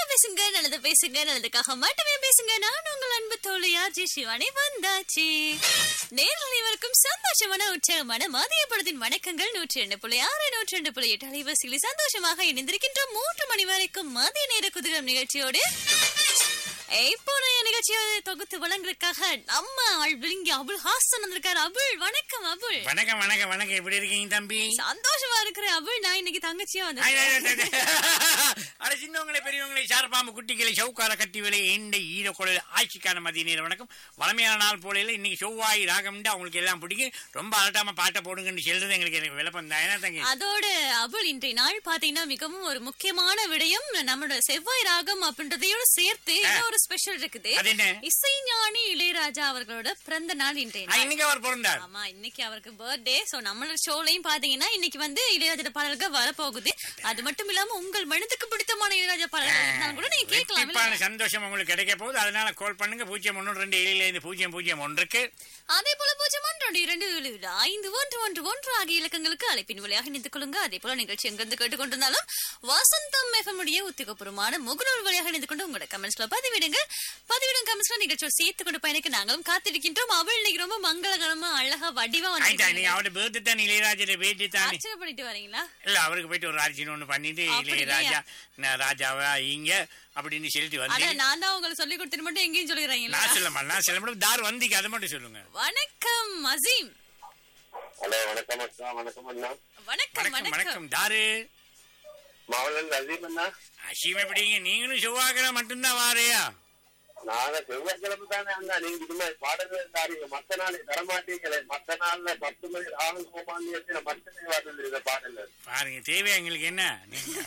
பேசுங்க நல்லது பேசுங்க நல்லதுக்காக மட்டுமே பேசுங்க நான் உங்கள் அன்பு தோழியா ஜி சிவானி வந்தாச்சு நேரில் இவருக்கும் சந்தோஷமான உற்சாகமான மதிய பொழுதின் வணக்கங்கள் நூற்றி ரெண்டு புள்ளி ஆறு நூற்றி ரெண்டு புள்ளி எட்டு அலைவரிசையில் சந்தோஷமாக இணைந்திருக்கின்ற மூன்று மணி வரைக்கும் மதிய நேர குதிரம் நிகழ்ச்சியோடு இப்போதைய நிகழ்ச்சியை தொகுத்து வழங்குறதுக்காக நம்ம ஆள் விழுங்கி அபுல் ஹாசன் வந்திருக்காரு அபுல் வணக்கம் அபுல் வணக்கம் வணக்கம் வணக்கம் எப்படி இருக்கீங்க தம்பி சந்தோஷமா இருக்கிற அபுல் நான் இன்னைக்கு தங்கச்சியா ஐ, வந்தேன் ஐ, ஐ, ஐ, ஐ. அட சின்னவங்களை பெரியவங்களை சாரப்பாம்பு குட்டிகளை சவுக்கார கட்டி விலை எந்த ஈரக்குழல் ஆட்சிக்கான மதிய நேர வணக்கம் வளமையான நாள் போலையில இன்னைக்கு செவ்வாய் ராகம்னு அவங்களுக்கு எல்லாம் பிடிக்கும் ரொம்ப அலட்டாம பாட்டை போடுங்கன்னு சொல்றது எங்களுக்கு எனக்கு விளப்பம் தான் என்ன தங்கி அதோட அபுல் இன்றைய நாள் பாத்தீங்கன்னா மிகவும் ஒரு முக்கியமான விடயம் நம்மளோட செவ்வாய் ராகம் அப்படின்றதையோட சேர்த்து இன்னொரு ஸ்பெஷல் இருக்குது அது என்ன இசைஞானி இளையராஜா அவர்களோட பிறந்த நாள் இன்றைய ஆ, நாள் இன்னைக்கு அவர் பிறந்தார் ஆமா இன்னைக்கு அவருக்கு பர்த்டே சோ நம்மளோட ஷோலையும் பாத்தீங்கன்னா இன்னைக்கு வந்து இளையராஜா பாடல்கள் வரப்போகுது அது மட்டும் இல்லாம உங்கள் மனதுக்கு பிடித்தமான இளையராஜா பாடல்கள் இருந்தாலும் கூட நீங்க கேட்கலாம் ரெட்டிப்பான சந்தோஷம் உங்களுக்கு கிடைக்க போகுது அதனால கால் பண்ணுங்க பூஜ்ஜியம் ஒன்று ரெண்டு ஏழில இருந்து பூஜ்ஜியம் பூஜ்ஜியம் ஒன்றுக்கு அதே போல பூஜ்ஜியம் ஒன்று இரண்டு ஏழு ஏழு ஐந்து ஒன்று ஒன்று ஒன்று ஆகிய இலக்கங்களுக்கு அழைப்பின் வழியாக இணைந்து கொள்ளுங்க அதே போல நிகழ்ச்சி எங்கிருந்து கேட்டுக்கொண்டிருந்தாலும் வசந்தம் எஃப்எம்முடைய உத்திகபூர்வமான முகநூல் வழியாக இணைந்து கொண்டு உங்களோட கமெண்ட்ஸ்ல பதிவிடுங்க பதிவிடும் கமெண்ட்ஸ்ல நிகழ்ச்சியோட சேர்த்து கொண்டு பயணிக்க நாங்களும் காத்திருக்கின்றோம் அவள் இன்னைக்கு ரொம்ப மங்களகரமா அழகா வடிவா ஆயிட்டா வந்து நீ அவரோட பேர்த்து தான் இளையராஜோட பேர்த்து தான் அர்ச்சனை பண்ணிட்டு வரீங்களா இல்ல அவருக்கு போயிட்டு ஒரு ராஜின்னு ஒண்ணு பண்ணிட்டு அப்படியா? இளையராஜா நான் ராஜாவா இங்க அப்படின்னு சொல்லிட்டு அட வந்து நான் தான் உங்களுக்கு சொல்லி கொடுத்துட்டு மட்டும் எங்கேயும் சொல்லிடுறீங்களா நான் சொல்லமா நான் சொல்ல முடியும் தார் வந்திக்கு அதை மட்டும் சொல்லுங்க வணக்கம் அசீம் ஹலோ வணக்கம் அக்கா வணக்கம் அண்ணா வணக்கம் வணக்கம் வணக்கம் வணக்கம் தாரு மாவளன் அசீம் அண்ணா அசீம் எப்படிங்க நீங்களும் செவ்வாய்க்கிழமை மட்டும்தான் வாரையா நாங்க செவ்வாய்க்கிழமை தானே அண்ணா நீங்க இனிமே பாடல்கள் தாரீங்க மத்த நாளை தரமாட்டீங்களே மத்த நாள்ல பத்து மணி ராகுல் கோமாந்தியத்துல மட்டுமே வருது இந்த பாடல்கள் பாருங்க தேவை எங்களுக்கு என்ன நீங்க-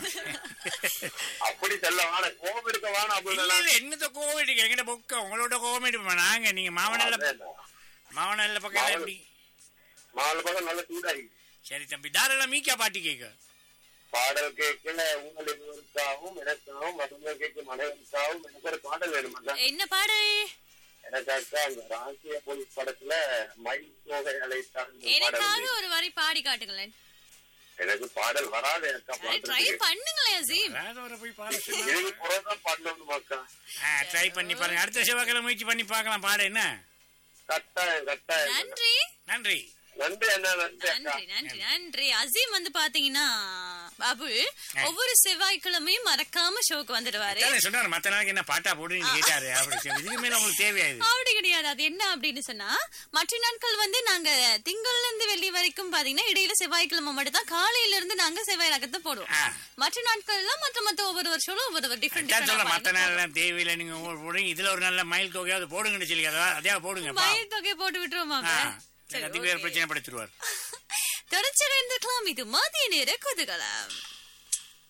அப்படி சொல்ல வான கோபம் இருக்க வான இல்ல அப்படின்னு இல்ல என்னத்த கோவிட் எங்கிட்ட பொக்க உங்களோட கோவிட் நாங்க நீங்க மாவனல்ல மாவனல்ல பக்கம் மாவன- எப்படி மாவள பக்கம் நல்ல சூடாகி சரி தம்பி தாரெல்லாம் மீக்கா பாட்டி கேட்க பாடல் கேட்கல உங்கள் இருவருக்காகவும் எனக்காகவும் மதங்கள் கேட்கும் அனைவருக்காகவும் எனக்கு ஒரு பாடல் வேணும் அண்ணா என்ன பாடல் எனக்காக அந்த ராசிய போலீஸ் படத்துல மயில் தோகை அழைத்தார் பாடல் எனக்காக வேணும். ஒரு வரி பாடி காட்டுங்களேன் எனக்கு பாடல் வராது எனக்கா ட்ரை பாடுறதுக்கு பண்ணுங்களேன் அசீம் வேற போய் பாட சொல்லுங்க இதுக்கு புறதான் பண்ணணும் மக்கா ட்ரை பண்ணி பாருங்க அடுத்த செவ்வாய்க்கிழமை முயற்சி பண்ணி பார்க்கலாம் பாடு என்ன கட்டாயம் கட்டாயம் நன்றி நன்றி நன்றி அண்ணா நன்றி அக்கா நன்றி நன்றி நன்றி அசீம் வந்து பாத்தீங்கன்னா பாபு ஒவ்வொரு செவ்வாய்க்கிழமையும் மறக்காம ஷோக்கு வந்துடுவாரு அதான் சொன்னாரு மத்த நாளைக்கு என்ன பாட்டா போடுன்னு கேட்டாரு அப்படி சொல்லி இதுக்கு மேல உங்களுக்கு தேவையாது அப்படி கிடையாது அது என்ன அப்படின்னு சொன்னா மற்ற நாட்கள் வந்து நாங்க திங்கள்ல இருந்து வெள்ளி வரைக்கும் பாத்தீங்கன்னா இடையில செவ்வாய்க்கிழமை மட்டும் தான் காலையில இருந்து நாங்க செவ்வாய் ரகத்தை போடுவோம் ஆ. மற்ற நாட்கள்லாம் மத்த மத்த ஒவ்வொரு வருஷம் ஒவ்வொரு டிஃபரெண்ட் அதான் சொல்ல மத்த நாள் தேவையில்லை நீங்க ஒவ்வொரு போடுங்க இதுல ஒரு நல்ல மயில் தொகையாவது போடுங்கன்னு சொல்லி அதாவது அதே போடுங்க பாவம். மயில் தொகை போட்டு விட்டுருவோமா ஆ, சரி அது வேற okay. பிரச்சனை படுத்துருவார் தொடர்ச்சி இருந்திருக்கலாம் இது மதிய நேர குதூகலம்